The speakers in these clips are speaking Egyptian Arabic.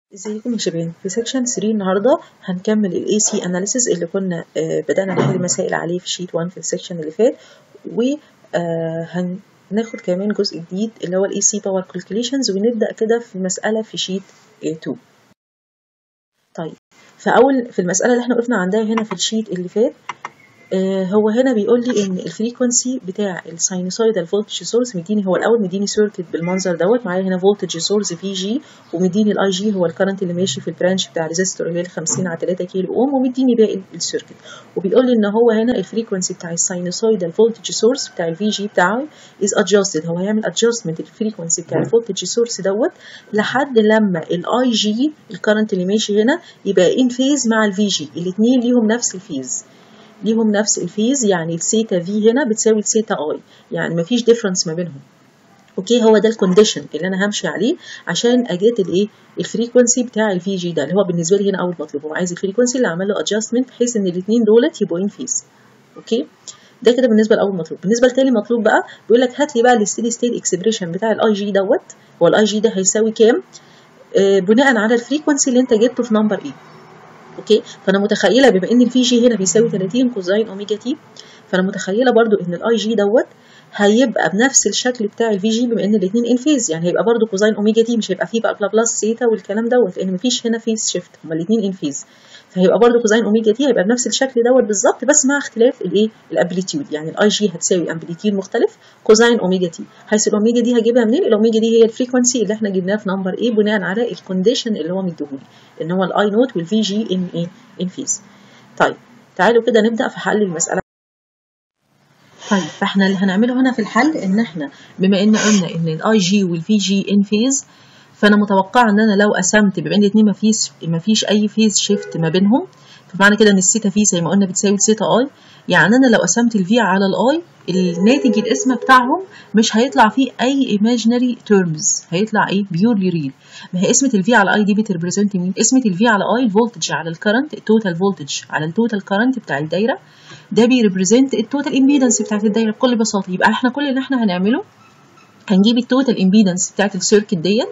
ازيكم يا شباب في سيكشن 3 النهارده هنكمل الاي سي اناليسيز اللي كنا آه بدأنا نحل مسائل عليه في شيت 1 في السيكشن اللي فات وهناخد كمان جزء جديد اللي هو الاي سي باور كالكوليشنز ونبدأ كده في مسألة في شيت 2 طيب فأول في المسألة اللي احنا وقفنا عندها هنا في الشيت اللي فات آه هو هنا بيقول لي ان الفريكونسي بتاع الساينوسويدال فولتج سورس مديني هو الاول مديني سيركت بالمنظر دوت معايا هنا فولتج سورس في جي ومديني الاي جي هو الكرنت اللي ماشي في البرانش بتاع الريزستور اللي هي 50 على 3 كيلو اوم ومديني باقي السيركت وبيقول لي ان هو هنا الفريكونسي بتاع الساينوسويدال فولتج سورس بتاع الفي جي بتاعه از ادجستد هو هيعمل ادجستمنت الفريكونسي بتاع الفولتج سورس دوت لحد لما الاي جي الكرنت اللي ماشي هنا يبقى ان فيز مع الفي جي الاثنين ليهم نفس الفيز ليهم نفس الفيز يعني الثيتا في هنا بتساوي الثيتا اي يعني مفيش ديفرنس ما بينهم اوكي هو ده الكونديشن اللي انا همشي عليه عشان اجيت الايه الفريكونسي بتاع الفي جي ده اللي هو بالنسبه لي هنا اول مطلوب هو عايز الفريكونسي اللي عمل له ادجستمنت بحيث ان الاثنين دولت يبقوا ان فيز اوكي ده كده بالنسبه لاول مطلوب بالنسبه لتاني مطلوب بقى بيقول لك هات لي بقى الستيدي ستيت اكسبريشن بتاع الاي جي دوت هو الاي جي ده هيساوي كام آه بناء على الفريكونسي اللي انت جبته في نمبر ايه اوكي فانا متخيله بما ان الفي جي هنا بيساوي 30 كوزين اوميجا تي فانا متخيله برضو ان الاي جي دوت هيبقى بنفس الشكل بتاع الفي جي بما ان الاثنين ان فيز يعني هيبقى برضو كوزين اوميجا تي مش هيبقى فيه بقى بلا بلس سيتا والكلام دوت لان مفيش هنا فيز شيفت هما الاثنين ان فيز فهيبقى برضو كوزين اوميجا تي هيبقى بنفس الشكل دوت بالظبط بس مع اختلاف الايه الامبليتيود يعني الاي جي هتساوي امبليتيود مختلف كوزين اوميجا تي حيث الاوميجا دي هجيبها منين الاوميجا دي هي الفريكونسي اللي احنا جبناها في نمبر ايه بناء على الكونديشن اللي هو مديهولي ان هو الاي نوت والفي جي ان ايه ان فيز طيب تعالوا كده نبدا في حل المساله طيب فاحنا اللي هنعمله هنا في الحل ان احنا بما ان قلنا ان الاي جي والفي جي ان فيز فانا متوقعه ان انا لو قسمت بما ان الاثنين مفيش مفيش اي فيز شيفت ما بينهم فمعنى كده ان الثيتا في زي ما قلنا بتساوي الثيتا اي يعني انا لو قسمت الفي على الاي الناتج القسمه بتاعهم مش هيطلع فيه اي imaginary terms هيطلع ايه بيورلي ريل ما هي قسمه الفي على اي دي بتريبريزنت مين قسمه الفي على اي الفولتج على الكرنت التوتال فولتج على التوتال كرنت بتاع الدايره ده بيريبريزنت التوتال امبيدنس بتاعت الدايره بكل بساطه يبقى احنا كل اللي احنا هنعمله هنجيب التوتال امبيدنس بتاعت السيركت ديت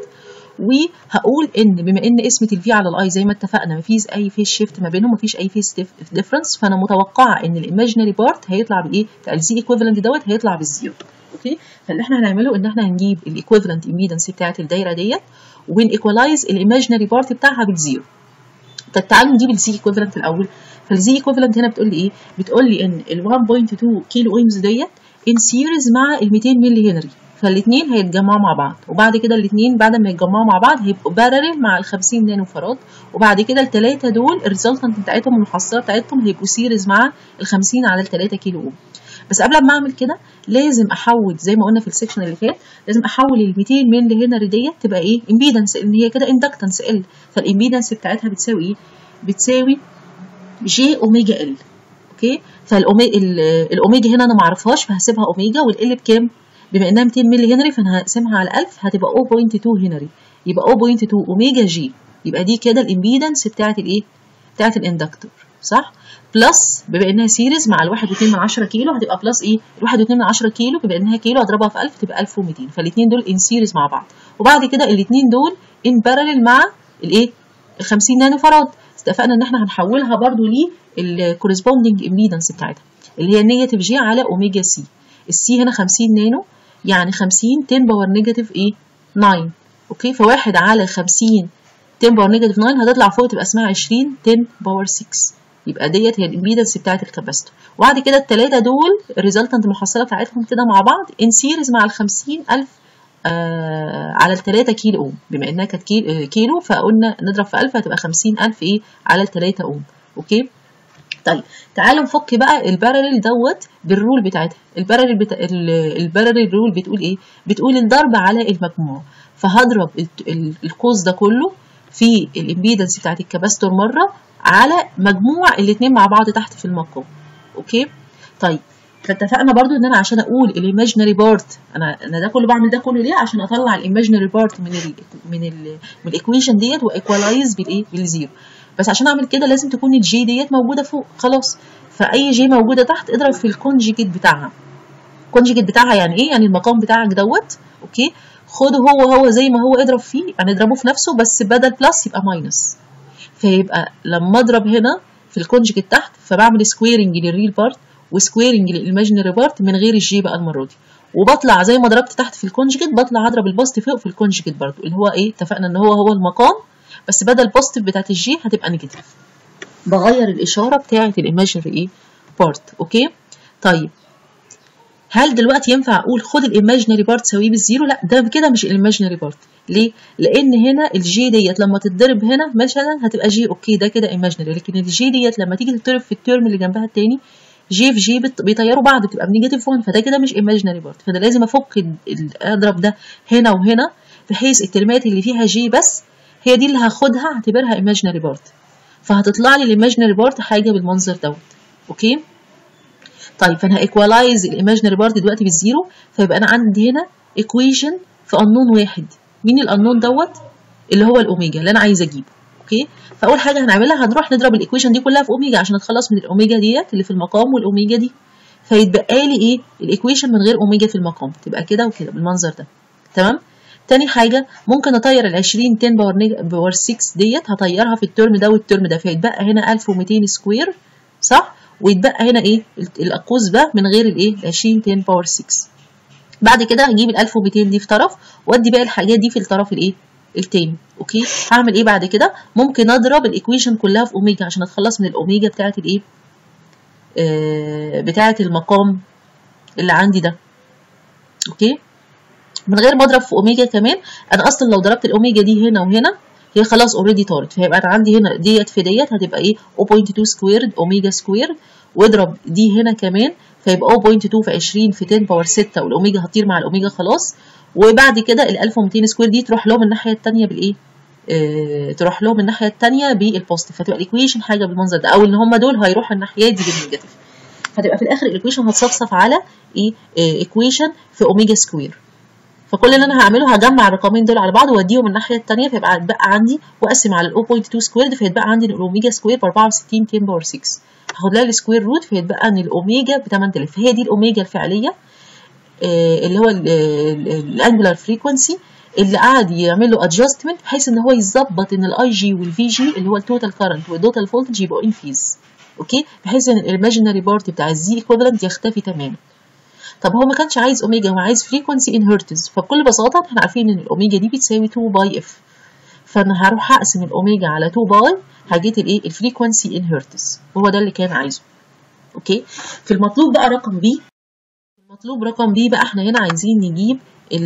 وهقول ان بما ان قسمه الفي على الاي زي ما اتفقنا مفيش اي فيس شيفت ما بينهم مفيش اي فيس ديفرنس فانا متوقعه ان الايماجينري بارت هيطلع بايه بتاع الزي ايكويفالنت دوت هيطلع بالزيرو اوكي فاللي احنا هنعمله ان احنا هنجيب الايكويفالنت امبيدنس بتاعت الدايره ديت ونيكوالايز الايماجينري بارت بتاعها بالزيرو طب تعالوا نجيب الزي ايكويفالنت الاول فالزي ايكويفالنت هنا بتقول لي ايه بتقول لي ان ال 1.2 كيلو اومز ديت ان سيريز مع ال 200 ملي هنري فالاثنين هيتجمعوا مع بعض وبعد كده الاثنين بعد ما يتجمعوا مع بعض هيبقوا بارلل مع ال 50 نانو فراد وبعد كده الثلاثه دول الريزلتنت بتاعتهم المحصله بتاعتهم هيبقوا سيريز مع ال 50 على ال 3 كيلو اوم بس قبل ما اعمل كده لازم احول زي ما قلنا في السكشن اللي فات لازم احول ال 200 ملي هنري ديت تبقى ايه امبيدنس لان هي كده اندكتنس ال فالامبيدنس بتاعتها بتساوي ايه بتساوي جي اوميجا ال اوكي فالاوميجا الاوميجا هنا انا ما اعرفهاش فهسيبها اوميجا والال بكام بما انها 200 ملي هنري فانا هقسمها على 1000 هتبقى 0.2 هنري يبقى 0.2 اوميجا جي يبقى دي كده الامبيدنس بتاعت الايه بتاعت الاندكتور صح بلس بما انها سيريز مع ال 1.2 من 10 كيلو هتبقى بلس ايه ال 1.2 من 10 كيلو بما انها كيلو اضربها في 1000 تبقى 1200 فالاثنين دول ان سيريز مع بعض وبعد كده الاثنين دول ان بارلل مع الايه ال 50 نانو فراد اتفقنا ان احنا هنحولها برده للكورسبوندنج امبيدنس بتاعتها اللي هي نيجاتيف جي على اوميجا سي السي هنا 50 نانو يعني 50 10 باور نيجاتيف ايه 9 اوكي فواحد على 50 10 باور نيجاتيف 9 هتطلع فوق تبقى اسمها 20 10 باور 6 يبقى ديت هي الامبيدنس بتاعت الكاباستور وبعد كده الثلاثه دول الريزلتنت المحصله بتاعتهم كده مع بعض ان سيريز مع ال 50000 آه على ال 3 كيلو اوم بما انها كانت كيلو فقلنا نضرب في 1000 هتبقى 50000 ايه على ال 3 اوم اوكي طيب تعالوا نفك بقى الباراليل دوت بالرول بتاعتها الباراليل بتا... الباراليل رول بتقول ايه بتقول الضرب على المجموع فهضرب القوس ده كله في الامبيدنس بتاعت الكباستور مره على مجموع الاثنين مع بعض تحت في المقام اوكي طيب فاتفقنا برضو ان انا عشان اقول الايماجينري بارت انا انا ده كله بعمل ده كله ليه عشان اطلع الايماجينري بارت من ال من ال من الايكويشن ديت وايكوالايز بالايه بالزيرو بس عشان اعمل كده لازم تكون الجي ديت موجوده فوق خلاص فاي جي موجوده تحت اضرب في الكونجيجيت بتاعها الكونجيجيت بتاعها يعني ايه يعني المقام بتاعك دوت اوكي خده هو هو زي ما هو اضرب فيه هنضربه في نفسه بس بدل بلس يبقى ماينس فيبقى لما اضرب هنا في الكونجكت تحت فبعمل سكويرنج للريل بارت وسكويرنج للايماجينري بارت من غير الجي بقى المره دي وبطلع زي ما ضربت تحت في الكونجكت بطلع اضرب البوزيتيف فوق في الكونجكت برضو اللي هو ايه اتفقنا ان هو هو المقام بس بدل بوزيتيف بتاعت الجي هتبقى نيجاتيف بغير الاشاره بتاعت الايماجينري ايه بارت اوكي طيب هل دلوقتي ينفع اقول خد الايماجينري بارت ساويه بالزيرو لا ده كده مش الايماجينري بارت ليه لان هنا الجي ديت لما تتضرب هنا مثلا هتبقى جي اوكي ده كده ايماجينري لكن الجي ديت لما تيجي تتضرب في الترم اللي جنبها التاني جي في جي بيطيروا بعض بتبقى بنيجاتيف 1 فده كده مش ايماجينري بارت فده لازم افك اضرب ده هنا وهنا بحيث الترمات اللي فيها جي بس هي دي اللي هاخدها اعتبرها ايماجينري بارت فهتطلع لي الايماجينري بارت حاجه بالمنظر دوت اوكي طيب فانا ايكوالايز الايماجينري بارت دلوقتي بالزيرو فيبقى انا عندي هنا ايكويشن في انون واحد مين الانون دوت اللي هو الاوميجا اللي انا عايزه اجيبه اوكي فاول حاجه هنعملها هنروح نضرب الايكويشن دي كلها في اوميجا عشان نتخلص من الاوميجا ديت اللي في المقام والاوميجا دي فيتبقى لي ايه الايكويشن من غير اوميجا في المقام تبقى كده وكده بالمنظر ده تمام تاني حاجه ممكن اطير ال 20 10 باور باور 6 ديت هطيرها في الترم ده والترم ده فيتبقى هنا 1200 سكوير صح ويتبقى هنا ايه الاقوس ده من غير الايه 20 10 باور 6 بعد كده هجيب ال 1200 دي في طرف وادي باقي الحاجات دي في الطرف الايه التاني اوكي هعمل ايه بعد كده ممكن اضرب الايكويشن كلها في اوميجا عشان اتخلص من الاوميجا بتاعه الايه آه بتاعه المقام اللي عندي ده اوكي من غير ما اضرب في اوميجا كمان انا اصلا لو ضربت الاوميجا دي هنا وهنا هي خلاص اوريدي طارت فهيبقى انا عندي هنا ديت في ديت هتبقى ايه 0.2 سكويرد اوميجا سكويرد واضرب دي هنا كمان فيبقى 0.2 في 20 في 10 باور 6 والاوميجا هتطير مع الاوميجا خلاص وبعد كده ال 1200 سكوير دي تروح لهم الناحيه الثانيه بالايه؟ آه تروح لهم الناحيه الثانيه بالبوزيتيف فتبقى الايكويشن حاجه بالمنظر ده او ان هم دول هيروحوا الناحيه دي بالنيجاتيف فتبقى في الاخر الايكويشن هتصفصف على ايه؟ ايكويشن في اوميجا سكوير فكل اللي انا هعمله هجمع الرقمين دول على بعض واوديهم الناحيه الثانيه فيبقى هيتبقى عندي واقسم على ال 0.2 سكويرد فيتبقى عندي الاوميجا سكوير ب 64 10 باور 6 هاخد لها السكوير روت فيتبقى ان الاوميجا ب 8000 هي دي الاوميجا الفعليه آه اللي هو الانجولار فريكونسي اللي قعد يعمل له ادجستمنت بحيث ان هو يظبط ان الاي جي والفي جي اللي هو التوتال كارنت والتوتال فولتج يبقوا ان فيز اوكي بحيث ان الايماجينري بارت بتاع الزي ايكوفالنت يختفي تماما طب هو ما كانش عايز اوميجا هو عايز فريكونسي ان هرتز فبكل بساطه احنا عارفين ان الاوميجا دي بتساوي 2 باي اف فانا هروح اقسم الاوميجا على 2 باي هجيت الايه الفريكونسي ان هرتز وهو ده اللي كان عايزه اوكي في المطلوب بقى رقم بي المطلوب رقم بي بقى احنا هنا عايزين نجيب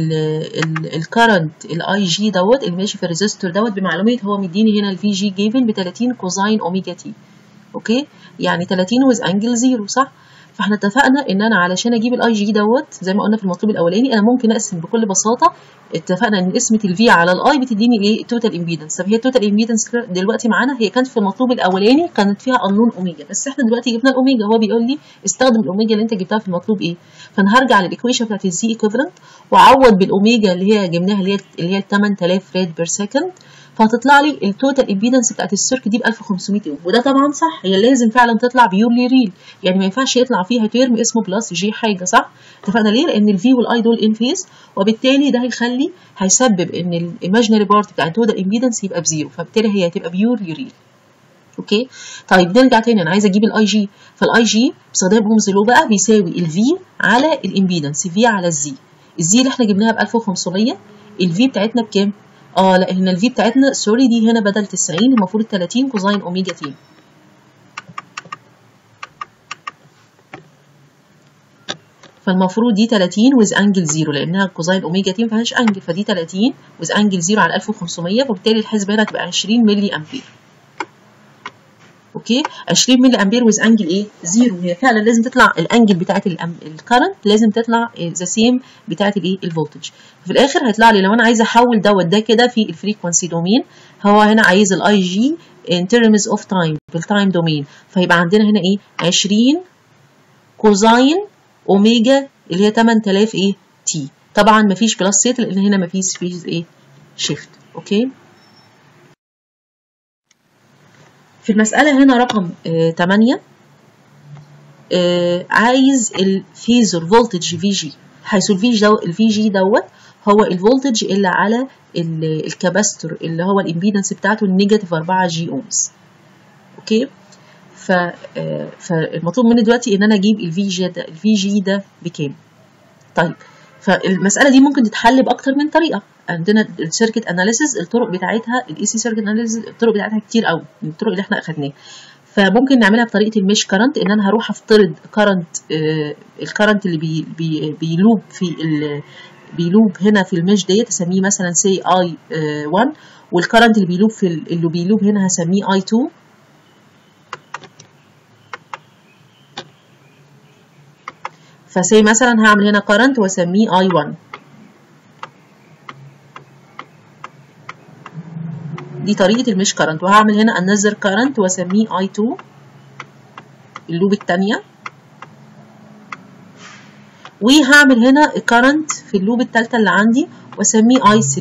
الكرنت الاي جي دوت اللي ماشي في الريزستور دوت بمعلومات هو مديني هنا الفي جي جيفن ب 30 كوزاين اوميجا تي اوكي يعني 30 ويز انجل زيرو صح فاحنا اتفقنا ان انا علشان اجيب الاي جي دوت زي ما قلنا في المطلوب الاولاني انا ممكن اقسم بكل بساطه اتفقنا ان قسمه الفي على الاي بتديني ايه التوتال امبيدنس طب هي التوتال امبيدنس دلوقتي معانا هي كانت في المطلوب الاولاني كانت فيها انون اوميجا بس احنا دلوقتي جبنا الاوميجا هو بيقول لي استخدم الاوميجا اللي انت جبتها في المطلوب ايه فانا هرجع للايكويشن بتاعت الزي ايكوفالنت واعوض بالاوميجا اللي هي جبناها اللي هي اللي هي 8000 ريد بير سكند فهتطلع لي التوتال امبيدنس بتاعت السيرك دي ب 1500 اوم وده طبعا صح هي لازم فعلا تطلع بيورلي ريل يعني ما ينفعش يطلع فيها تيرم اسمه بلس جي حاجه صح اتفقنا ليه لان الفي والاي دول ان فيز وبالتالي ده هيخلي هيسبب ان الايماجينري بارت بتاع التوتال امبيدنس يبقى بزيرو فبالتالي هي هتبقى بيورلي ريل اوكي طيب نرجع تاني انا عايزه اجيب الاي جي فالاي جي باستخدام اومز لو بقى بيساوي الفي على الامبيدنس في على الزي الزي اللي احنا جبناها ب 1500 الفي بتاعتنا بكام اه لا هنا الفي بتاعتنا سوري دي هنا بدل 90 المفروض 30 كوزاين اوميجا تي فالمفروض دي 30 ويز انجل زيرو لانها كوزاين اوميجا تي ما فيهاش انجل فدي 30 ويز انجل زيرو على 1500 فبالتالي الحسبه هنا هتبقى 20 ملي امبير اوكي 20 ملي امبير ويز انجل ايه زيرو هي فعلا لازم تطلع الانجل بتاعت الكرنت لازم تطلع ذا سيم بتاعت الايه الفولتج في الاخر هيطلع لي لو انا عايزه احول دوت ده كده في الفريكونسي دومين هو هنا عايز الاي جي in terms of time بالتايم دومين فيبقى عندنا هنا ايه 20 كوزاين اوميجا اللي هي 8000 ايه تي طبعا مفيش بلس سيت لان هنا مفيش فيز ايه شيفت اوكي في المسألة هنا رقم آه 8 آه عايز الفيزور فولتج في جي حيث الفي جي دو الفي جي دوت هو الفولتج اللي على الكاباستور اللي هو الامبيدنس بتاعته النيجاتيف 4 جي اومز اوكي ف فالمطلوب مني دلوقتي ان انا اجيب الفي جي ده الفي جي ده بكام طيب فالمساله دي ممكن تتحل باكتر من طريقه عندنا السيركت اناليسيس الطرق بتاعتها الاي سي سيركت اناليسيس الطرق بتاعتها كتير قوي من الطرق اللي احنا اخدناها فممكن نعملها بطريقه المش كرنت ان انا هروح افترض كرنت آه الكرنت اللي بي بي بيلوب في بيلوب هنا في المش ديت اسميه مثلا سي اي 1 والكرنت اللي بيلوب في اللي بيلوب هنا هسميه اي 2 فسي مثلا هعمل هنا current واسميه I1 دي طريقة المش current وهعمل هنا another current واسميه I2 اللوب التانية وهعمل هنا current في اللوب التالتة اللي عندي واسميه I3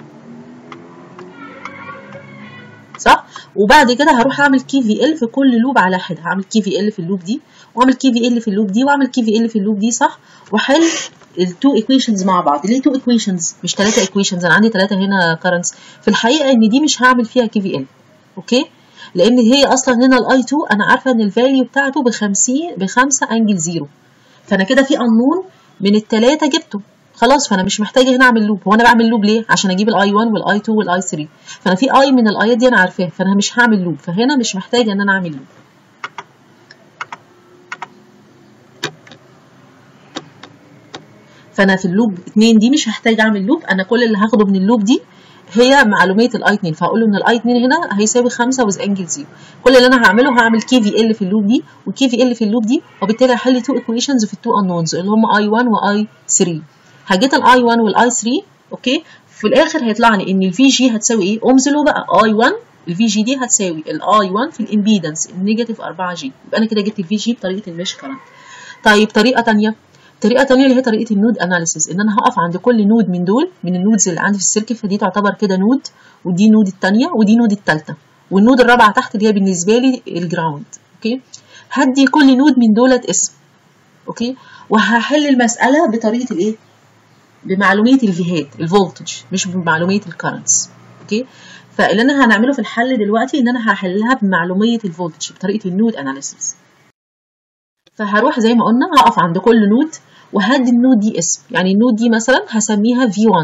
صح وبعد كده هروح اعمل كي في ال في كل لوب على حده هعمل كي في ال في اللوب دي واعمل كي في ال في اللوب دي واعمل كي في ال في اللوب دي صح واحل التو ايكويشنز مع بعض ليه تو ايكويشنز مش ثلاثه ايكويشنز انا عندي ثلاثه هنا كرنتس في الحقيقه ان دي مش هعمل فيها كي في ال اوكي لان هي اصلا هنا الاي 2 انا عارفه ان الفاليو بتاعته ب 50 ب 5 انجل زيرو فانا كده في انون من الثلاثه جبته خلاص فانا مش محتاجه هنا اعمل لوب هو انا بعمل لوب ليه عشان اجيب الاي 1 والاي 2 والاي 3 فانا في اي من الايات دي انا عارفاها فانا مش هعمل لوب فهنا مش محتاجه ان انا اعمل لوب فانا في اللوب 2 دي مش هحتاج اعمل لوب انا كل اللي هاخده من اللوب دي هي معلومات الاي 2 فهقول له ان الاي 2 هنا هيساوي 5 ويز انجل 0 كل اللي انا هعمله هعمل كي في ال في اللوب دي وكي في ال في اللوب دي وبالتالي هحل تو ايكويشنز في التو انونز اللي هم اي 1 واي 3 هجيت الاي 1 والاي 3 اوكي في الاخر هيطلع لي ان الفي جي هتساوي ايه اومز له بقى اي 1 الفي جي دي هتساوي الاي 1 في الامبيدنس النيجاتيف 4 جي يبقى انا كده جبت الفي جي بطريقه المش كرنت طيب طريقه ثانيه طريقه ثانيه اللي هي طريقه النود اناليسيس ان انا هقف عند كل نود من دول من النودز اللي عندي في السيركت فدي تعتبر كده نود ودي نود الثانيه ودي نود الثالثه والنود الرابعه تحت اللي هي بالنسبه لي الجراوند اوكي هدي كل نود من دولت اسم اوكي وهحل المساله بطريقه الايه بمعلوميه الفيهات الفولتج مش بمعلوميه الكرنتس اوكي فاللي انا هنعمله في الحل دلوقتي ان انا هحلها بمعلوميه الفولتج بطريقه النود اناليسيس فهروح زي ما قلنا هقف عند كل نود وهدي النود دي اسم يعني النود دي مثلا هسميها V1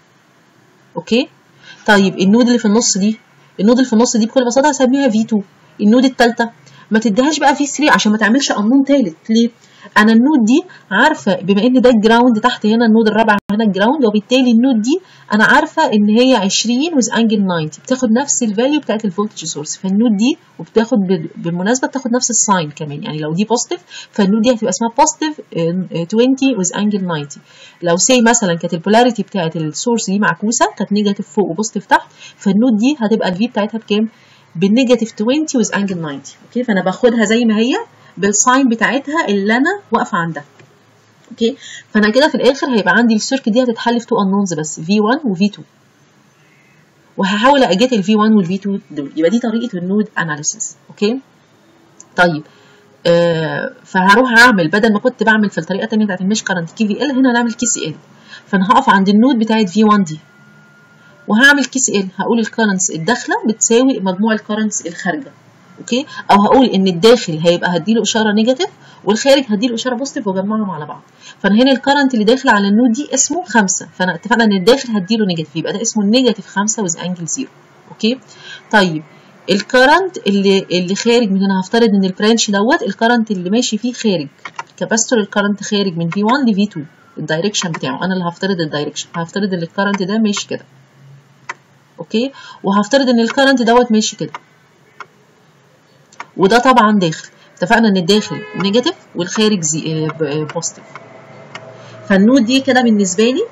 اوكي طيب النود اللي في النص دي النود اللي في النص دي بكل بساطه هسميها V2 النود الثالثه ما تديهاش بقى V3 عشان ما تعملش قانون ثالث ليه انا النود دي عارفه بما ان ده الجراوند تحت هنا النود الرابع هنا الجراوند وبالتالي النود دي انا عارفه ان هي 20 ويز انجل 90 بتاخد نفس الفاليو بتاعت الفولتج سورس فالنود دي وبتاخد بالمناسبه بتاخد نفس الساين كمان يعني لو دي بوزيتيف فالنود دي هتبقى اسمها بوزيتيف 20 ويز انجل 90 لو سي مثلا كانت البولاريتي بتاعت السورس دي معكوسه كانت نيجاتيف فوق وبوزيتيف تحت فالنود دي هتبقى الفي بتاعتها بكام؟ بالنيجاتيف 20 ويز انجل 90 اوكي فانا باخدها زي ما هي بالساين بتاعتها اللي انا واقفه عندها اوكي فانا كده في الاخر هيبقى عندي السيركت دي هتتحل في تو انونز بس V1 و V2 وهحاول اجيت ال V1 وال V2 دول يبقى دي طريقه النود اناليسيس اوكي طيب آه فهروح اعمل بدل ما كنت بعمل في الطريقه الثانيه بتاعت المش كرنت كي في ال هنا هنعمل كي سي ال فانا هقف عند النود بتاعت V1 دي وهعمل كي سي ال هقول الكرنتس الداخله بتساوي مجموع الكرنتس الخارجه اوكي او هقول ان الداخل هيبقى هديله اشاره نيجاتيف والخارج هديله اشاره بوزيتيف واجمعهم على بعض فانا هنا الكرنت اللي داخل على النود دي اسمه 5 فانا اتفقنا ان الداخل هديله نيجاتيف يبقى ده اسمه النيجاتيف 5 ويز انجل 0 اوكي طيب الكرنت اللي اللي خارج من هنا هفترض ان البرانش دوت الكرنت اللي ماشي فيه خارج كاباستور الكرنت خارج من V1 ل V2 الدايركشن بتاعه انا اللي هفترض الدايركشن هفترض ان الكرنت ده ماشي كده اوكي وهفترض ان الكرنت دوت ماشي كده وده طبعا داخل اتفقنا ان الداخل نيجاتيف والخارج زي بوزيتيف فالنود دي كده بالنسبه لي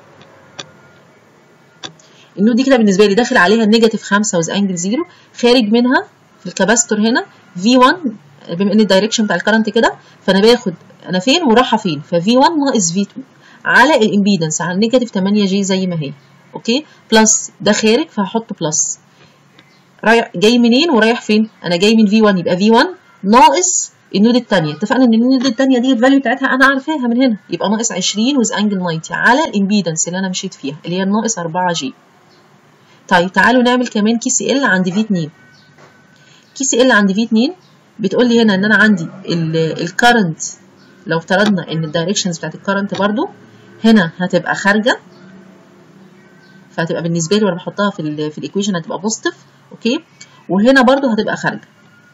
النود دي كده بالنسبه لي داخل عليها النيجاتيف 5 وز انجل 0 خارج منها في الكاباستور هنا V1 بما ان الدايركشن بتاع الكرنت كده فانا باخد انا فين ورايحه فين ف V1 ناقص V2 على الامبيدنس على النيجاتيف 8 جي زي ما هي اوكي بلس ده خارج فهحط بلس رايح جاي منين ورايح فين انا جاي من V1 يبقى V1 ناقص النود الثانيه اتفقنا ان النود الثانيه دي الفاليو بتاعتها انا عارفاها من هنا يبقى ناقص 20 ويز انجل 90 على الامبيدنس اللي انا مشيت فيها اللي هي ناقص 4 جي طيب تعالوا نعمل كمان كي سي ال عند في 2 كي سي ال عند في 2 بتقول لي هنا ان انا عندي الكرنت لو افترضنا ان الدايركشنز بتاعت الكرنت برضو هنا هتبقى خارجه فهتبقى بالنسبه لي وانا بحطها في ال في الايكويشن هتبقى بوزيتيف اوكي وهنا برضو هتبقى خارجه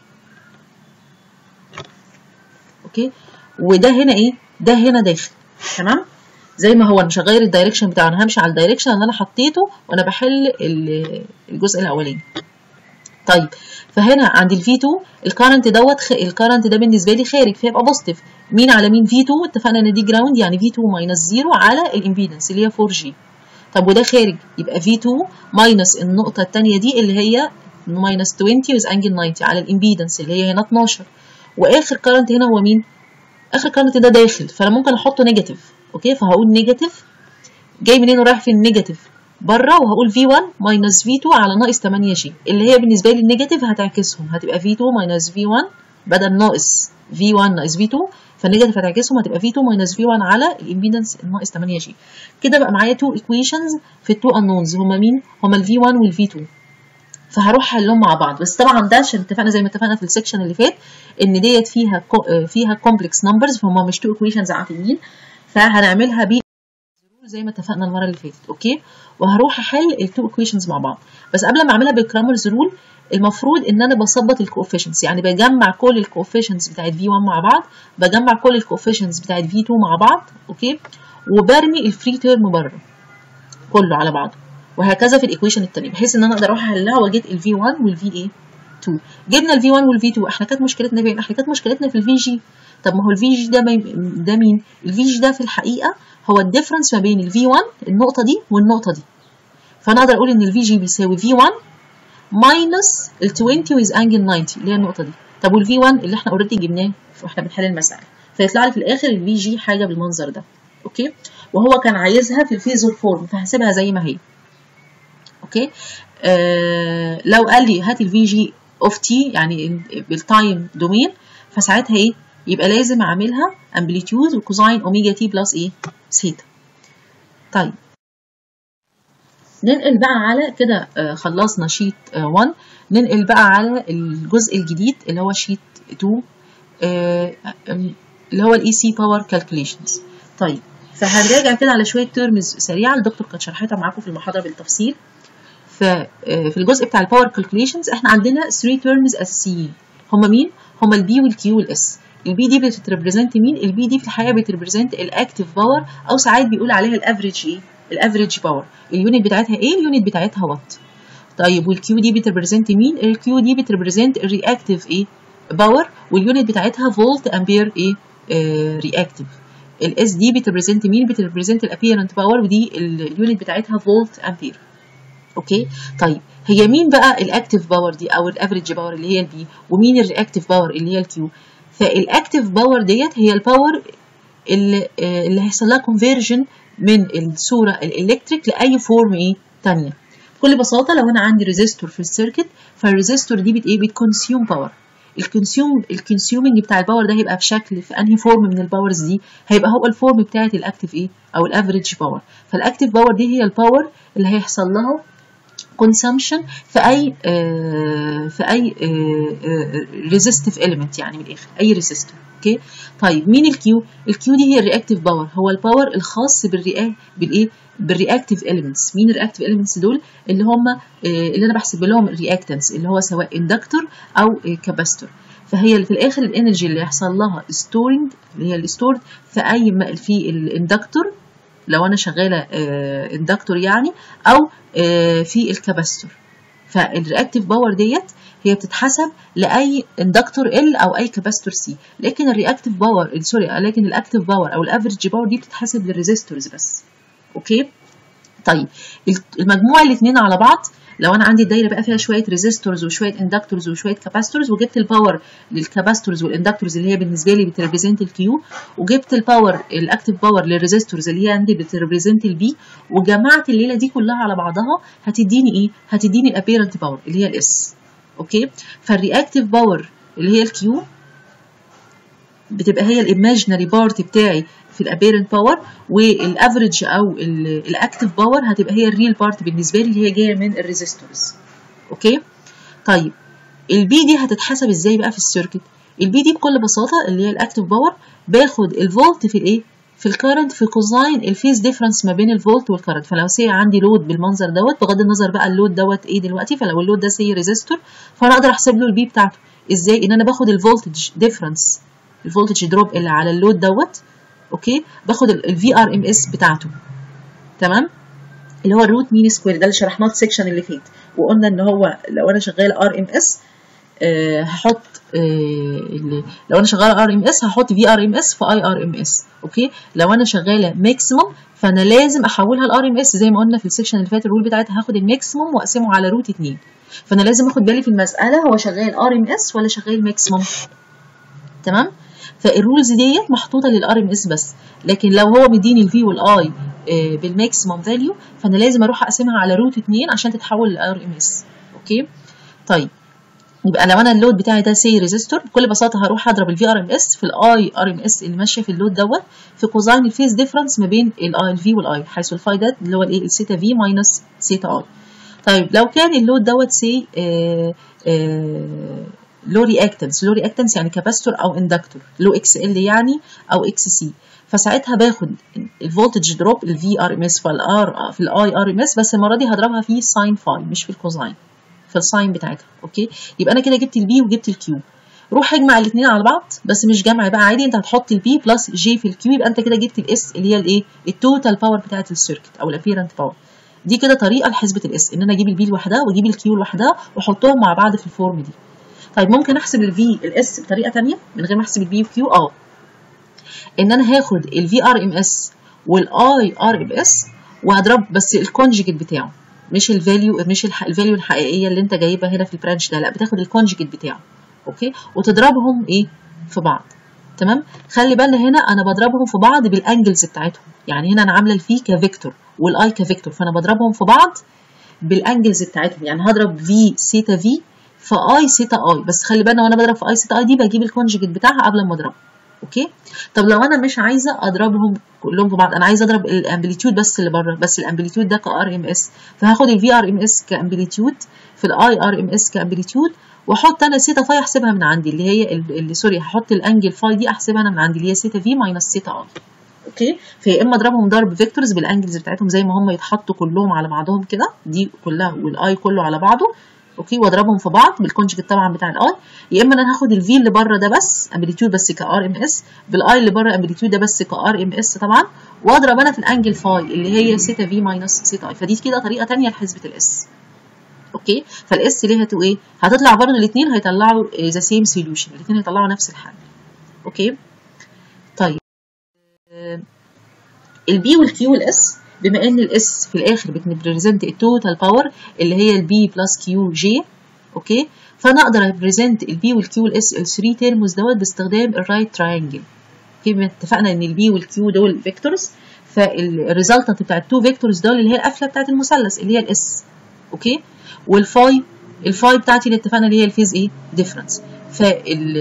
اوكي وده هنا ايه ده هنا داخل تمام زي ما هو انا مش هغير الدايركشن بتاعه انا همشي على الدايركشن اللي انا حطيته وانا بحل الجزء الاولاني طيب فهنا عند الفي 2 الكرنت دوت خ... الكرنت ده بالنسبه لي خارج فيبقى بوزيتيف مين على مين في 2 اتفقنا ان دي جراوند يعني في 2 ماينس 0 على الامبيدنس اللي هي 4 جي طب وده خارج يبقى في 2 ماينس النقطه الثانيه دي اللي هي ماينس 20 ويز انجل 90 على الامبيدنس اللي هي هنا 12 واخر كرنت هنا هو مين اخر كرنت ده داخل فانا ممكن احطه نيجاتيف اوكي فهقول نيجاتيف جاي منين ورايح فين نيجاتيف بره وهقول V1 ماينس V2 على ناقص 8 جي اللي هي بالنسبه لي النيجاتيف هتعكسهم هتبقى V2 ماينس V1 بدل ناقص V1 ناقص V2 فالنيجاتيف هتعكسهم هتبقى V2 ماينس V1 على الامبيدنس ناقص 8 جي كده بقى معايا 2 equations في التو unknowns هما مين؟ هما ال V1 وال V2 فهروح احلهم مع بعض بس طبعا ده عشان اتفقنا زي ما اتفقنا في السكشن اللي فات ان ديت فيها فيها كومبلكس نمبرز فهم مش 2 equations عاديين فهنعملها ب زي ما اتفقنا المره اللي فاتت اوكي وهروح احل التو equations مع بعض بس قبل ما اعملها بالكرامرز رول المفروض ان انا بظبط الكوفيشنتس يعني بجمع كل الكوفيشنتس بتاعت V1 مع بعض بجمع كل الكوفيشنتس بتاعت V2 مع بعض اوكي وبرمي الفري تيرم بره كله على بعضه وهكذا في الايكويشن الثانيه بحيث ان انا اقدر اروح احلها واجيب ال V1 وال VA 2 جبنا ال V1 وال V2 احنا كانت مشكلتنا فين؟ احنا كانت مشكلتنا في ال VG طب ما هو ال VG ده ده مين؟ ال VG ده في الحقيقه هو الديفرنس ما بين ال V1 النقطه دي والنقطه دي فانا اقدر اقول ان ال VG بيساوي V1 ماينس ال 20 ويز انجل 90 اللي هي النقطه دي طب وال V1 اللي احنا اوريدي جبناه واحنا بنحل المساله فيطلع لي في الاخر ال VG حاجه بالمنظر ده اوكي وهو كان عايزها في الفيزور فورم فهسيبها زي ما هي اوكي آه لو قال لي هات الفي جي اوف تي يعني بالتايم دومين فساعتها ايه يبقى لازم اعملها امبليتيود وكوزاين اوميجا تي بلس ايه سيتا طيب ننقل بقى على كده آه خلصنا شيت آه 1 ننقل بقى على الجزء الجديد اللي هو شيت 2 آه اللي هو الاي سي باور كالكوليشنز طيب فهنراجع كده على شويه تيرمز سريعه الدكتور كانت شرحتها معاكم في المحاضره بالتفصيل في الجزء بتاع الباور كالكوليشنز احنا عندنا 3 تيرمز اساسيين هما مين هما البي والكيو والاس البي دي بتريبريزنت مين البي دي في الحقيقه بتريبريزنت الاكتيف باور او ساعات بيقول عليها الافريج ايه الافريج باور اليونت بتاعتها ايه اليونت بتاعتها وات طيب والكيو دي بتريبريزنت مين الكيو دي بتريبريزنت الرياكتيف ايه باور واليونت بتاعتها فولت امبير ايه رياكتيف الاس دي بتريبريزنت مين بتريبريزنت الابيرنت باور ودي اليونت بتاعتها فولت امبير اوكي طيب هي مين بقى الاكتيف باور دي او الافريج باور اللي هي البي ومين الرياكتيف باور اللي هي الكيو فالاكتيف باور ديت هي الباور اللي اللي هيحصل لها كونفيرجن من الصوره الالكتريك لاي فورم ايه ثانيه بكل بساطه لو انا عندي ريزيستور في السيركت فالريزيستور دي بت ايه بتكونسيوم باور الكونسيوم الكونسيومنج بتاع الباور ده هيبقى بشكل في انهي فورم من الباورز دي هيبقى هو الفورم بتاعه الاكتيف ايه او الافريج باور فالاكتيف باور دي هي الباور اللي هيحصل لها consumption في اي آه في اي ريزيستيف آه element يعني من الاخر اي ريزيستور اوكي طيب مين الكيو الكيو دي هي الرياكتيف باور هو الباور الخاص بالرياء بالايه بالرياكتيف elements مين الرياكتيف elements دول اللي هم آه اللي انا بحسب لهم الرياكتنس اللي هو سواء اندكتور او كاباستور فهي في الاخر الانرجي اللي يحصل لها ستورنج اللي هي الستورد في اي في الاندكتور لو انا شغاله اندكتور يعني او في الكاباستور فالرياكتيف باور ديت هي بتتحسب لاي اندكتور ال او اي كاباستور سي لكن الرياكتيف باور سوري لكن الاكتيف باور او الافريج باور دي بتتحسب للريزيستورز بس اوكي طيب المجموع الاثنين على بعض لو انا عندي الدايره بقى فيها شويه ريزيستورز وشويه اندكتورز وشويه كاباستورز وجبت الباور للكاباستورز والاندكتورز اللي هي بالنسبه لي بتريبريزنت الكيو وجبت الباور الاكتيف باور للريزيستورز اللي هي عندي بتريبريزنت البي وجمعت الليله دي كلها على بعضها هتديني ايه هتديني الابيرنت باور اللي هي الاس اوكي فالرياكتيف باور اللي هي الكيو بتبقى هي الايماجينري بارت بتاعي في الابيرنت باور والافريج او الاكتف باور هتبقى هي الريل بارت بالنسبه لي اللي هي جايه من الريزيستورز اوكي طيب البي دي هتتحسب ازاي بقى في السيركت البي دي بكل بساطه اللي هي الاكتف باور باخد الفولت في الايه في الكرنت في كوزاين الفيز ديفرنس ما بين الفولت والكرنت فلو سي عندي لود بالمنظر دوت بغض النظر بقى اللود دوت ايه دلوقتي فلو اللود ده سي ريزيستور فانا اقدر احسب له البي بتاعته ازاي ان انا باخد الفولتج ديفرنس الفولتج دروب اللي على اللود دوت اوكي باخد الفي ار ام اس بتاعته تمام اللي هو الروت مين سكوير ده اللي شرحناه في السكشن اللي فات وقلنا ان هو لو انا شغال ار ام اس هحط آه لو انا شغاله ار ام اس هحط في ار ام اس في اي ار ام اس اوكي لو انا شغاله ماكسيموم فانا لازم احولها لار ام اس زي ما قلنا في السكشن اللي فات الرول بتاعتها هاخد الماكسيموم واقسمه على روت 2 فانا لازم اخد بالي في المساله هو شغال ار ام اس ولا شغال ماكسيموم تمام فالرولز ديت محطوطه للار ام اس بس لكن لو هو مديني الفي والاي آه بالماكسيموم فاليو فانا لازم اروح اقسمها على روت 2 عشان تتحول للار ام اس اوكي طيب يبقى لو انا اللود بتاعي ده سي ريزيستور بكل بساطه هروح اضرب الفي ار ام اس في الاي ار ام اس اللي ماشيه في اللود دوت في كوزاين الفيز ديفرنس ما بين الاي الفي والاي حيث الفاي ده اللي هو الايه السيتا في ماينس سيتا اي طيب لو كان اللود دوت سي لو رياكتنس لو رياكتنس يعني كاباستور او اندكتور لو اكس ال يعني او اكس سي فساعتها باخد الفولتج دروب الفي ار ام اس في الار في الاي ار ام اس بس المره دي هضربها في ساين فاي مش في الكوزاين في الساين بتاعتها اوكي يبقى انا كده جبت البي وجبت الكيو روح اجمع الاثنين على بعض بس مش جمع بقى عادي انت هتحط البي بلس جي في الكيو يبقى انت كده جبت الاس اللي هي الايه التوتال باور بتاعت السيركت او الابيرنت باور دي كده طريقه لحسبه الاس ان انا اجيب البي لوحدها واجيب الكيو لوحدها واحطهم مع بعض في الفورم دي طيب ممكن احسب الفي الاس بطريقه ثانيه من غير ما احسب البي والكيو اه ان انا هاخد الفي ار ام اس والاي ار ام اس وهضرب بس الكونجيجيت بتاعه مش الفاليو مش الفاليو الحقيقيه اللي انت جايبها هنا في البرانش ده لا بتاخد الكونجيجيت بتاعه اوكي وتضربهم ايه في بعض تمام خلي بالنا هنا انا بضربهم في بعض بالانجلز بتاعتهم يعني هنا انا عامله الفي كفيكتور والاي كفيكتور فانا بضربهم في بعض بالانجلز بتاعتهم يعني هضرب في سيتا في في اي سيتا اي بس خلي بالنا وانا بضرب في اي سيتا اي دي بجيب الكونجيجيت بتاعها قبل ما اضربها اوكي طب لو انا مش عايزه اضربهم كلهم في بعض انا عايزه اضرب الامبليتيود بس اللي بره بس الامبليتيود ده كار ام اس فهاخد الفي ار ام اس كامبليتيود في الاي ار ام اس كامبليتيود واحط انا سيتا فاي احسبها من عندي اللي هي اللي سوري هحط الانجل فاي دي احسبها انا من عندي اللي هي سيتا في ماينس سيتا اي اوكي فيا اما اضربهم ضرب فيكتورز بالانجلز بتاعتهم زي ما هم يتحطوا كلهم على بعضهم كده دي كلها والاي كله على بعضه اوكي واضربهم في بعض بالكونجكت طبعا بتاع الاي يا اما انا هاخد الفي اللي بره ده بس امبليتيود بس كار ام اس بالاي اللي بره امبليتيود ده بس كار ام اس طبعا واضرب انا في الانجل فاي اللي هي سيتا في ماينس سيتا اي فدي كده طريقه ثانيه لحسبه الاس اوكي فالاس ليه هتبقى ايه هتطلع برضه الاثنين هيطلعوا ذا سيم سوليوشن الاثنين هيطلعوا نفس الحل اوكي طيب البي والكيو والاس بما ان الاس في الاخر بتريبريزنت التوتال باور اللي هي البي بلس كيو جي اوكي فانا اقدر ابريزنت البي والكيو والاس الثري تيرمز دوت باستخدام الرايت تراينجل اوكي اتفقنا ان البي والكيو دول فيكتورز فالريزلتنت بتاع التو فيكتورز دول اللي هي القفله بتاعت المثلث اللي هي الاس اوكي والفاي الفاي بتاعتي اللي اتفقنا اللي هي الفيز ايه ديفرنس فال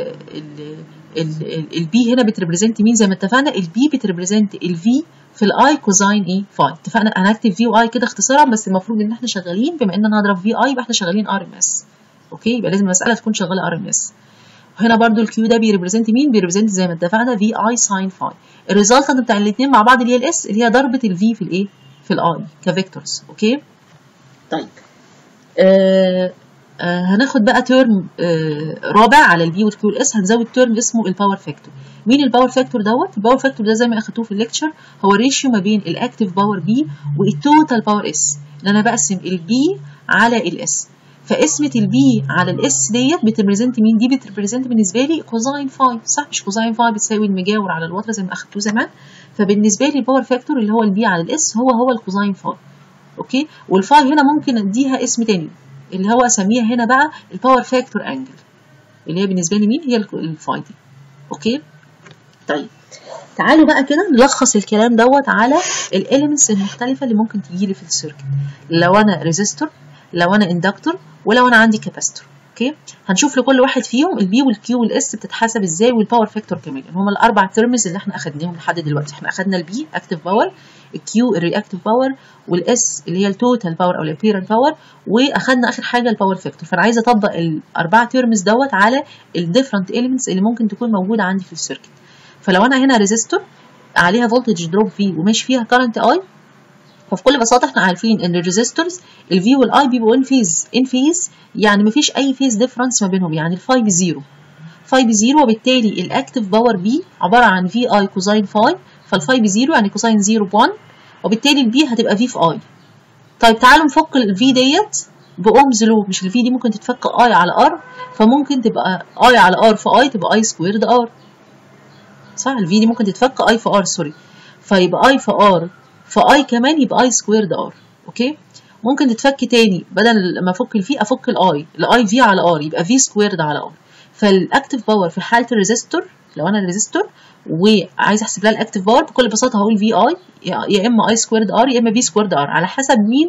البي هنا بتريبريزنت مين زي ما اتفقنا البي بتريبريزنت الفي في الاي كوزاين ايه فاي اتفقنا انا هكتب في واي كده اختصارا بس المفروض ان احنا شغالين بما ان انا هضرب في اي يبقى احنا شغالين ار ام اس اوكي يبقى لازم المساله تكون شغاله ار ام اس وهنا برده الكيو ده بيريبريزنت مين بيريبريزنت زي ما اتفقنا في اي ساين فاي الريزلتنت بتاع الاثنين مع بعض اللي هي الاس اللي هي ضربه الفي في الايه في الاي كفيكتورز اوكي طيب آه آه هناخد بقى تيرم آه رابع على البي والكيو والاس هنزود تيرم اسمه الباور فاكتور مين الباور فاكتور دوت الباور فاكتور ده زي ما اخدتوه في الليكتشر هو الريشيو ما بين الاكتيف باور بي والتوتال باور اس ان انا بقسم البي على الاس فقسمه البي على الاس ديت بتريبريزنت مين دي بتريبريزنت بالنسبه لي كوزاين فاي صح مش كوزاين فاي بتساوي المجاور على الوتر زي ما اخدتوه زمان فبالنسبه لي الباور فاكتور اللي هو البي على الاس هو هو الكوزاين فاي اوكي والفاي هنا ممكن اديها اسم تاني اللي هو اسميها هنا بقى الباور فاكتور انجل اللي هي بالنسبه لي مين هي الفاي دي اوكي طيب تعالوا بقى كده نلخص الكلام دوت على الاليمنتس المختلفه اللي ممكن تجي لي في السيركت لو انا ريزيستور لو انا اندكتور ولو انا عندي كاباستور اوكي هنشوف لكل واحد فيهم البي والكيو والاس بتتحسب ازاي والباور فاكتور كمان اللي هم الاربع ترمز اللي احنا اخدناهم لحد دلوقتي احنا اخدنا البي اكتيف باور الكيو الرياكتيف باور والاس اللي هي التوتال باور او الابيرنت باور واخدنا اخر حاجه الباور فاكتور فانا عايزه اطبق الاربعه ترمز دوت على الديفرنت اليمنتس اللي ممكن تكون موجوده عندي في السيركت فلو انا هنا ريزيستور عليها فولتج دروب في وماشي فيها كارنت اي ففي كل بساطه احنا عارفين ان الريزيستورز الفي والاي بيبقوا ان فيز ان فيز يعني مفيش اي فيز ديفرنس ما بينهم يعني الفاي بزيرو فاي بزيرو وبالتالي الاكتف باور بي عباره عن في اي كوزين فاي فالفاي بزيرو يعني كوزين زيرو بوان وبالتالي البي هتبقى في في اي طيب تعالوا نفك الفي ديت باومز لو مش الفي دي ممكن تتفك اي على ار فممكن تبقى اي على ار في اي تبقى اي سكويرد ار صح الفي دي ممكن تتفك اي في ار سوري فيبقى اي في ار فاي كمان يبقى اي سكويرد ار اوكي ممكن تتفك تاني بدل لما افك الفي افك الاي الاي في على ار يبقى في سكويرد على ار فالاكتف باور في حاله الريزيستور لو انا الريزيستور وعايز احسب لها الاكتف باور بكل بساطه هقول في اي يا اما اي سكويرد ار يا اما في سكويرد ار على حسب مين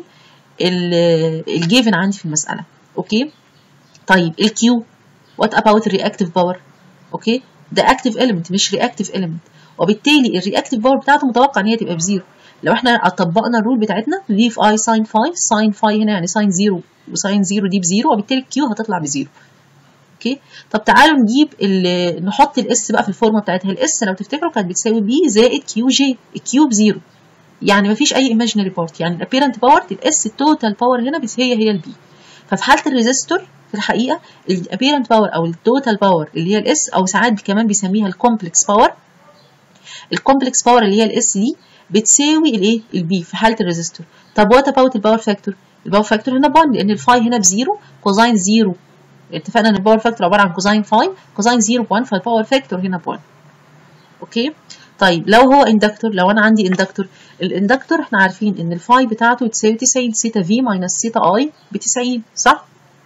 الجيفن عندي في المساله اوكي طيب الكيو وات اباوت الرياكتيف باور اوكي ده اكتيف element مش رياكتيف element وبالتالي الرياكتيف باور بتاعته متوقع ان هي تبقى بزيرو لو احنا طبقنا الرول بتاعتنا في في اي ساين 5 ساين 5 هنا يعني ساين 0 وساين 0 دي بزيرو وبالتالي الكيو هتطلع بزيرو اوكي طب تعالوا نجيب نحط الاس بقى في الفورمه بتاعتها الاس لو تفتكروا كانت بتساوي بي زائد كيو جي الكيو بزيرو يعني مفيش اي ايماجينري بارت يعني الابيرنت باور الاس التوتال باور هنا بس هي هي البي ففي حاله الريزيستور في الحقيقه الابيرنت باور او التوتال باور اللي هي الاس او ساعات كمان بيسميها الكومبلكس باور الكومبلكس باور اللي هي الاس دي بتساوي الايه البي في حاله الريزيستور طب وات اباوت الباور فاكتور الباور فاكتور هنا 1 لان الفاي هنا بزيرو كوزاين زيرو اتفقنا ان الباور فاكتور عباره عن كوزاين فاي كوزاين زيرو 1 فالباور فاكتور هنا 1 اوكي طيب لو هو اندكتور لو انا عندي اندكتور الاندكتور احنا عارفين ان الفاي بتاعته تساوي 90 سيتا في ماينس سيتا اي ب 90 صح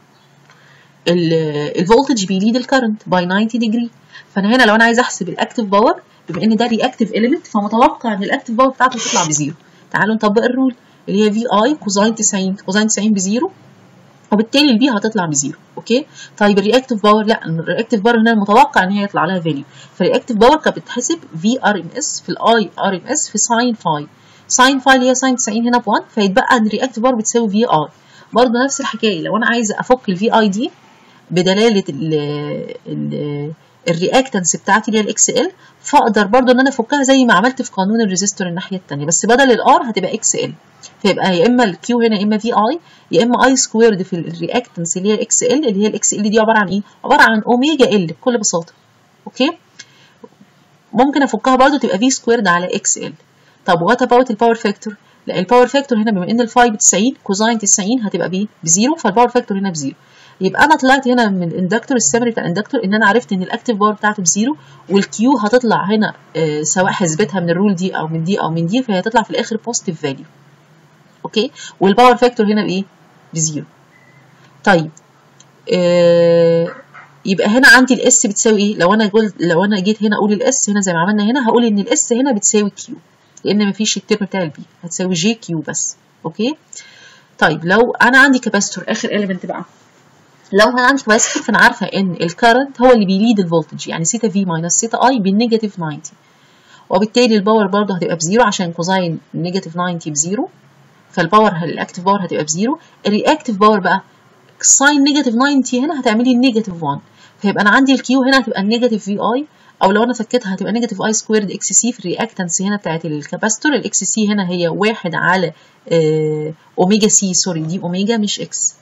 الفولتج بيليد الكرنت باي 90 ديجري فانا هنا لو انا عايز احسب الاكتيف باور بما ان ده رياكتيف اليمنت فمتوقع ان الاكتيف باور بتاعته تطلع بزيرو تعالوا نطبق الرول اللي هي في اي كوزين 90 كوزين 90 بزيرو وبالتالي البي هتطلع بزيرو اوكي طيب الرياكتيف باور لا الرياكتيف باور هنا المتوقع ان هي يطلع لها فاليو فالرياكتيف باور كانت بتتحسب في ار ام اس في الاي ار ام اس في ساين فاي ساين فاي اللي هي ساين 90 هنا ب 1 فيتبقى ان الرياكتيف باور بتساوي في اي برضه نفس الحكايه لو انا عايزه افك الفي اي دي بدلاله ال ال الرياكتنس بتاعتي اللي هي الاكس ال فاقدر برضو ان انا افكها زي ما عملت في قانون الريزيستور الناحيه الثانيه بس بدل الار هتبقى اكس ال فيبقى يا اما الكيو هنا يا اما في اي يا اما اي سكويرد في الرياكتنس اللي هي الاكس ال اللي هي الاكس ال دي عباره عن ايه عباره عن اوميجا ال بكل بساطه اوكي ممكن افكها برضو تبقى في سكويرد على اكس ال طب وات اباوت الباور فاكتور لا الباور فاكتور هنا بما ان الفاي ب 90 كوزاين 90 هتبقى بايه بزيرو فالباور فاكتور هنا بزيرو يبقى انا طلعت هنا من الاندكتور السمري بتاع الاندكتور ان انا عرفت ان الاكتيف باور بتاعته بزيرو والكيو هتطلع هنا آه سواء حسبتها من الرول دي او من دي او من دي فهي هتطلع في الاخر بوزيتيف فاليو اوكي والباور فاكتور هنا بايه بزيرو طيب آه يبقى هنا عندي الاس بتساوي ايه لو انا قلت لو انا جيت هنا اقول الاس هنا زي ما عملنا هنا هقول ان الاس هنا بتساوي كيو لان مفيش الترم بتاع البي هتساوي جي كيو بس اوكي طيب لو انا عندي كاباستور اخر اليمنت بقى لو انا عندي كاباستور فانا عارفه ان الكرنت هو اللي بيليد الفولتج يعني سيتا في ماينس سيتا اي بالنيجاتيف 90 وبالتالي الباور برضه هتبقى بزيرو عشان كوزاين نيجاتيف 90 بزيرو فالباور الاكتيف باور هتبقى بزيرو الرياكتيف باور بقى ساين نيجاتيف 90 هنا هتعملي نيجاتيف 1 فيبقى انا عندي الكيو هنا هتبقى النيجاتيف في اي او لو انا فكيتها هتبقى نيجاتيف اي سكويرد اكس سي في الرياكتنس هنا بتاعت الكاباستور الاكس سي هنا هي واحد على اه اوميجا سي سوري دي اوميجا مش اكس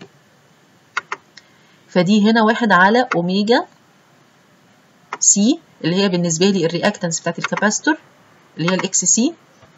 فدي هنا واحد على اوميجا سي اللي هي بالنسبه لي الرياكتنس بتاعت الكاباستور اللي هي الاكس سي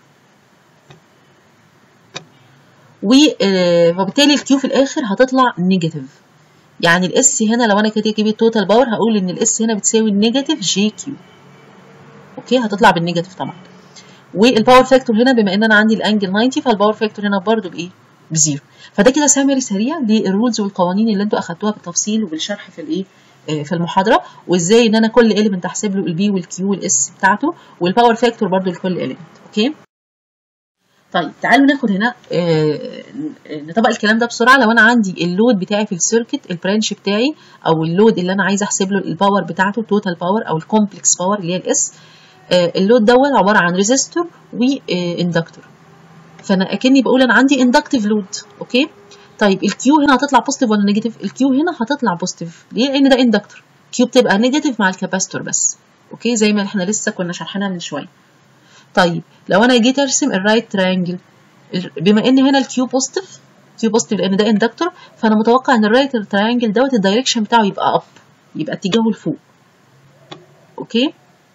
وبالتالي الكيو في الاخر هتطلع نيجاتيف يعني الاس هنا لو انا كده اجيب التوتال باور هقول ان الاس هنا بتساوي النيجاتيف جي كيو اوكي هتطلع بالنيجاتيف طبعا والباور فاكتور هنا بما ان انا عندي الانجل 90 فالباور فاكتور هنا برضو بايه بزيرو فده كده سامري سريع للرولز والقوانين اللي انتوا اخدتوها بالتفصيل وبالشرح في الايه في المحاضره وازاي ان انا كل اليمنت احسب له البي والكيو والاس بتاعته والباور فاكتور برضو لكل اليمنت اوكي طيب تعالوا ناخد هنا آه نطبق الكلام ده بسرعه لو انا عندي اللود بتاعي في السيركت البرانش بتاعي او اللود اللي انا عايزه احسب له الباور بتاعته التوتال باور او الكومبلكس باور اللي هي الاس آه اللود دوت عباره عن ريزيستور واندكتور فانا اكني بقول انا عندي اندكتيف لود اوكي طيب الكيو هنا هتطلع بوزيتيف ولا نيجاتيف الكيو هنا هتطلع بوزيتيف ليه لان ده اندكتور كيو بتبقى نيجاتيف مع الكاباستور بس اوكي زي ما احنا لسه كنا شارحينها من شويه طيب لو انا جيت ارسم الرايت تريانجل بما ان هنا الكيو بوزيتيف كيو بوزيتيف لان ده اندكتور فانا متوقع ان الرايت تريانجل دوت الدايركشن بتاعه يبقى اب يبقى اتجاهه لفوق اوكي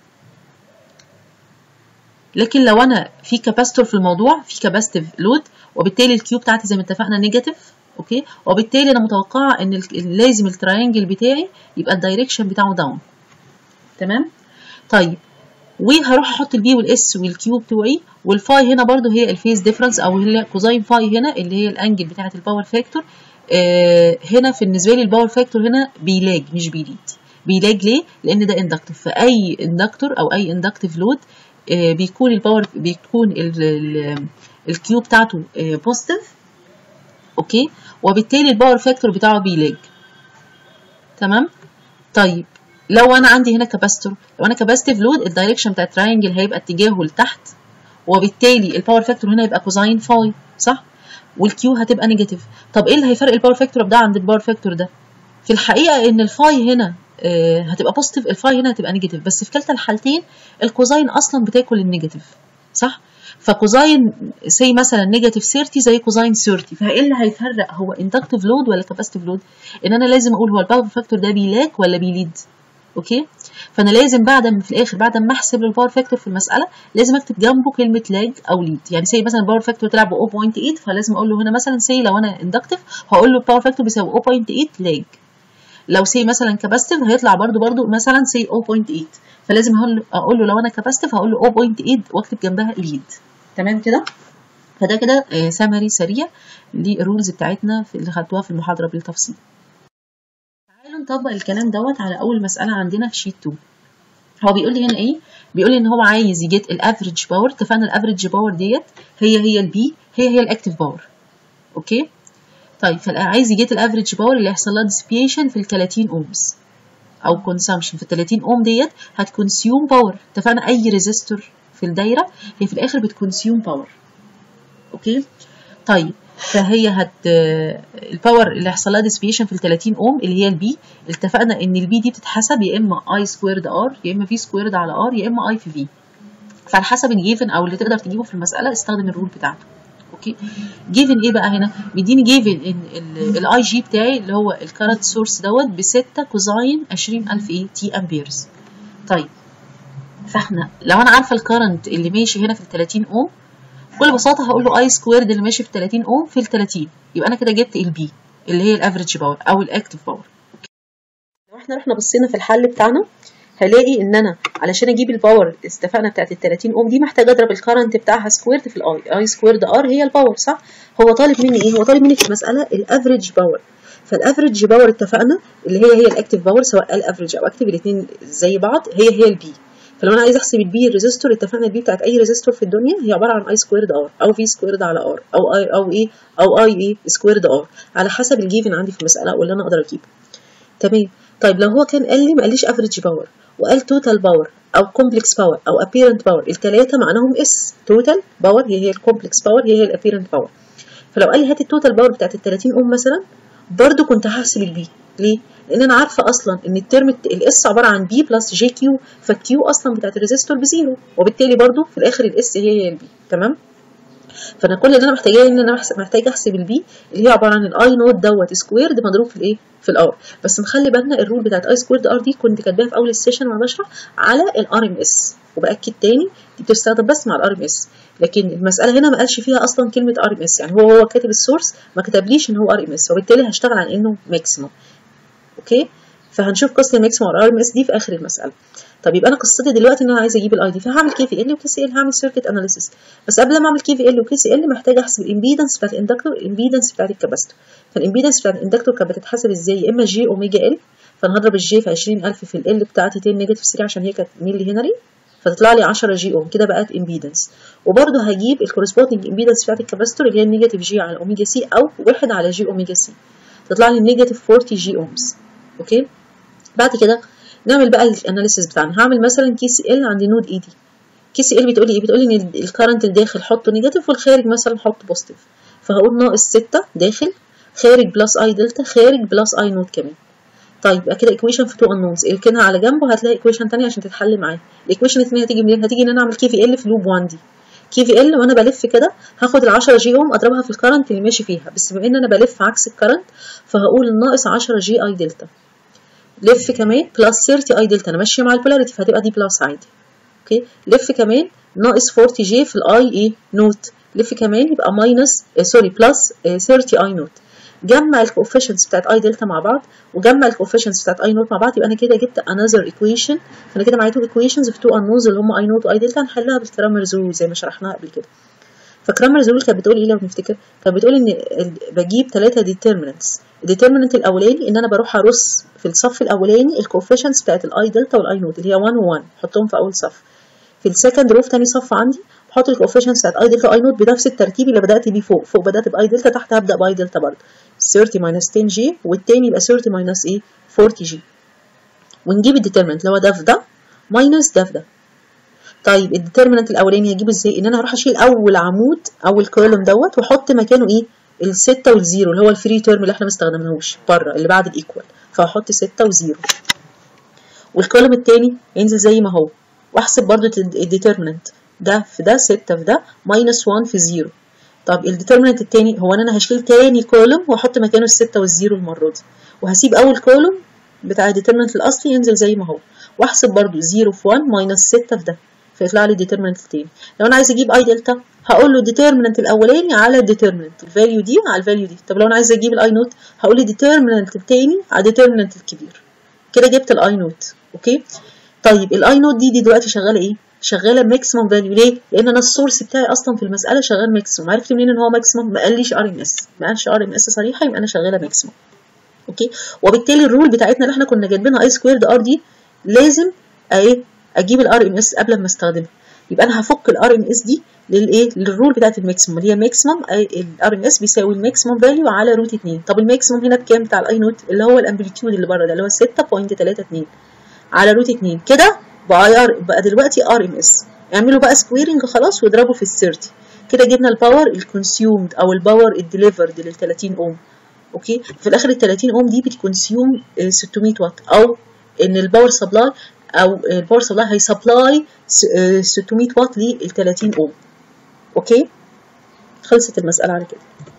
لكن لو انا في كاباستور في الموضوع في كاباستيف لود وبالتالي الكيو بتاعتي زي ما اتفقنا نيجاتيف اوكي وبالتالي انا متوقعه ان لازم التراينجل بتاعي يبقى الدايركشن بتاعه داون تمام طيب وهروح احط البي والاس والكيو بتوعي والفاي هنا برضو هي الفيز ديفرنس او هي كوزاين فاي هنا اللي هي الانجل بتاعه الباور فاكتور آه هنا بالنسبه لي الباور فاكتور هنا بيلاج مش بيليد بيلاج ليه لان ده اندكتيف فاي اندكتور او اي اندكتيف لود آه بيكون الباور بيكون الكيو بتاعته آه بوزيتيف اوكي وبالتالي الباور فاكتور بتاعه بيلاج تمام طيب لو انا عندي هنا كاباستور لو انا كاباستيف لود الدايركشن بتاع التراينجل هيبقى اتجاهه لتحت وبالتالي الباور فاكتور هنا يبقى كوزاين فاي صح والكيو هتبقى نيجاتيف طب ايه اللي هيفرق الباور فاكتور ده عند الباور فاكتور ده في الحقيقه ان الفاي هنا آه هتبقى بوزيتيف الفاي هنا هتبقى نيجاتيف بس في كلتا الحالتين الكوزاين اصلا بتاكل النيجاتيف صح فكوزاين سي مثلا نيجاتيف 30 زي كوزاين 30 فايه اللي هيفرق هو اندكتيف لود ولا كاباسيتيف لود ان انا لازم اقول هو الباور فاكتور ده بيلاك ولا بيليد اوكي فانا لازم بعد ما في الاخر بعد ما احسب الباور فاكتور في المساله لازم اكتب جنبه كلمه لاج او ليد يعني سي مثلا الباور فاكتور طلع ب 0.8 فلازم اقول له هنا مثلا سي لو انا اندكتيف هقول له الباور فاكتور بيساوي 0.8 لاج لو سي مثلا كاباسيتيف هيطلع برده برده مثلا سي 0.8 فلازم اقول له لو انا كاباسيتيف هقول له 0.8 واكتب جنبها ليد تمام كده فده كده سمري سريع للرولز بتاعتنا في اللي خدتوها في المحاضره بالتفصيل تعالوا نطبق الكلام دوت على اول مساله عندنا في شيت 2 هو بيقول لي هنا ايه بيقول لي ان هو عايز يجيت الافريج باور اتفقنا الافريج باور ديت هي هي البي هي هي الاكتيف باور اوكي طيب فعايز يجيت الافريج باور اللي هيحصل لها ديسبيشن في ال 30 اومز او كونسامشن في ال 30 اوم ديت هتكونسيوم باور اتفقنا اي ريزيستور في الدايره هي في الاخر بتكونسيوم باور اوكي طيب فهي هت الباور اللي هيحصل لها ديسبيشن في ال 30 اوم اللي هي البي اتفقنا ان البي دي بتتحسب يا اما اي سكويرد ار يا اما في سكويرد على ار يا اما اي في في فعلى حسب الجيفن او اللي تقدر تجيبه في المساله استخدم الرول بتاعته اوكي جيفن ايه بقى هنا مديني جيفن ان الاي جي بتاعي اللي هو الكارنت سورس دوت ب 6 كوزاين 20000 ايه تي امبيرز طيب فاحنا لو انا عارفه الكرنت اللي ماشي هنا في ال 30 اوم بكل بساطه هقول له اي سكويرد اللي ماشي في 30 اوم في ال 30 يبقى انا كده جبت البي اللي هي الافريج باور او الاكتيف باور لو احنا رحنا بصينا في الحل بتاعنا هلاقي ان انا علشان اجيب الباور اتفقنا بتاعت ال 30 اوم دي محتاجه اضرب الكرنت بتاعها سكويرد في الاي اي سكويرد ار هي الباور صح هو طالب مني ايه هو طالب مني في المساله الافريج باور فالافريج باور اتفقنا اللي هي هي الاكتيف باور سواء الافريج او اكتيف الاثنين زي بعض هي هي البي فلو انا عايز احسب البي الريزيستور اتفقنا البي بتاعت اي ريزيستور في الدنيا هي عباره عن اي سكويرد ار او في سكويرد على ار او اي او ايه او اي ايه سكويرد ار على حسب الجيفن عندي في المساله او اللي انا اقدر اجيبه تمام طيب لو هو كان قال لي ما قاليش افريج باور وقال توتال باور او كومبلكس باور او ابيرنت باور الثلاثه معناهم اس توتال باور هي هي الكومبلكس باور هي هي الابيرنت باور فلو قال لي هات التوتال باور بتاعت ال 30 اوم مثلا برضو كنت هحسب البي ليه؟ لان انا عارفه اصلا ان الترم الاس عباره عن بي بلس جي كيو فالكيو اصلا بتاعت الريزيستور بزيرو وبالتالي برضو في الاخر الاس هي هي البي تمام فانا كل اللي انا محتاجاه ان انا محتاجه احسب البي اللي هي عباره عن الاي نوت دوت سكويرد مضروب في الايه في الار بس مخلي بالنا الرول بتاعت اي سكويرد ار دي كنت كاتباها في اول السيشن وانا بشرح على الار ام اس وباكد تاني دي بتستخدم بس مع الار ام اس لكن المساله هنا ما قالش فيها اصلا كلمه ار ام اس يعني هو هو كاتب السورس ما كتبليش ان هو ار ام اس وبالتالي هشتغل على انه ماكسيموم اوكي فهنشوف قصه الماكسيموم والار ام اس دي في اخر المساله طب يبقى انا قصتي دلوقتي ان انا عايزه اجيب الاي دي فهعمل كي في ال وكي سي ال هعمل سيركت اناليسيس بس قبل ما اعمل كي في ال وكي سي ال محتاجه احسب الامبيدنس بتاعت الاندكتور الامبيدنس بتاعت الكاباستور فالامبيدنس بتاعت الاندكتور كانت بتتحسب ازاي يا اما جي اوميجا ال فانا هضرب الجي في 20000 في ال بتاعتي 10 نيجاتيف 3 عشان هي كانت ملي هنري فتطلع لي 10 جي اوم كده بقت امبيدنس وبرده هجيب الكورسبوندنج امبيدنس بتاعت الكاباستور اللي هي النيجاتيف جي على اوميجا سي او 1 على جي اوميجا سي تطلع لي نيجاتيف 40 جي اومز اوكي بعد كده نعمل بقى الاناليسيس بتاعنا هعمل مثلا كي سي ال عند نود اي دي كي سي ال بتقول لي ايه بتقول لي ان الكرنت اللي داخل حطه نيجاتيف والخارج مثلا حطه بوزيتيف فهقول ناقص 6 داخل خارج بلس اي دلتا خارج بلس اي نود كمان طيب يبقى كده ايكويشن في تو انونز اركنها على جنب وهتلاقي ايكويشن ثانيه عشان تتحل معاها الايكويشن الثانيه هتيجي منين هتيجي ان انا اعمل كي في ال في لوب 1 دي كي في ال وانا بلف كده هاخد ال 10 جي اوم اضربها في الكرنت اللي ماشي فيها بس بما ان انا بلف عكس الكرنت فهقول ناقص 10 جي اي دلتا لف كمان بلس 30 اي دلتا انا ماشيه مع البولاريتي فهتبقى دي بلس عادي اوكي لف كمان ناقص 40 جي في الاي اي نوت لف كمان يبقى ماينس سوري بلس 30 اي نوت جمع الكوفيشنتس بتاعت اي دلتا مع بعض وجمع الكوفيشنتس بتاعت اي نوت مع بعض يبقى انا كده جبت انذر ايكويشن فانا كده معايا تو ايكويشنز في تو انونز اللي هم اي نوت واي دلتا هنحلها بالكرامرز رول زي ما شرحناها قبل كده فكرامرز رول كانت بتقول ايه لو نفتكر كانت بتقول ان بجيب ثلاثه ديترمينانتس الديترمينانت الاولاني ان انا بروح ارص في الصف الاولاني الكوفيشنتس بتاعت الاي دلتا والاي نوت اللي هي 1 و1 احطهم في اول صف في السكند رو في تاني صف عندي بحط الكوفيشنتس بتاعت اي دلتا واي نوت بنفس الترتيب اللي بدات بيه فوق فوق بدات باي دلتا تحت هبدا باي دلتا برضه 30 ماينس 10 جي والتاني يبقى 30 ماينس ايه 40 جي ونجيب الديترمينانت اللي هو ده في ده ماينس ده في ده طيب الديترمينانت الاولاني هجيبه ازاي ان انا هروح اشيل اول عمود اول كولوم دوت واحط مكانه ايه الستة والزيرو اللي هو الفري تيرم اللي احنا ما استخدمناهوش بره اللي بعد الايكوال فهحط ستة وزيرو والكولوم التاني ينزل زي ما هو واحسب برضو الديترمينانت ده في ده ستة في ده ماينس 1 في زيرو طب الديترمينانت التاني هو انا هشيل تاني كولوم واحط مكانه الستة والزيرو المرة دي وهسيب اول كولوم بتاع الديترمينانت الاصلي ينزل زي ما هو واحسب برضو 0 في 1 ماينس 6 في ده فيطلع لي الديترمينانت التاني لو انا عايز اجيب اي دلتا هقول له الديترمينانت الاولاني على الديترمينانت الفاليو دي على الفاليو دي طب لو انا عايز اجيب الاي نوت هقول الديترمينانت التاني على الديترمينانت الكبير كده جبت الاي نوت اوكي طيب الاي نوت دي, دي دلوقتي شغاله ايه شغاله ماكسيمم فاليو ليه لان انا السورس بتاعي اصلا في المساله شغال ماكسيمم عرفت منين ان هو ماكسيمم ما قاليش ار ام اس ما قالش ار ام اس صريحه يبقى انا شغاله ماكسيمم اوكي وبالتالي الرول بتاعتنا اللي احنا كنا جايبينها اي سكويرد ار دي لازم ايه اجيب الار ام اس قبل ما استخدمها يبقى انا هفك الار ام اس دي للايه للرول بتاعت الماكسيمم اللي هي ماكسيمم الار ام اس بيساوي الماكسيمم فاليو على روت 2 طب الماكسيمم هنا بكام بتاع الاي نوت اللي هو الامبليتيود اللي بره ده اللي هو 6.32 على روت 2 كده بقى ار بقى دلوقتي ار ام اس اعملوا بقى سكويرنج خلاص واضربوا في ال 30 كده جبنا الباور الكونسيومد او الباور الديليفرد لل 30 اوم اوكي في الاخر ال 30 اوم دي بتكونسيوم 600 واط او ان الباور سبلاي او الباور سبلاي هيسبلاي 600 واط لل 30 اوم اوكي خلصت المساله على كده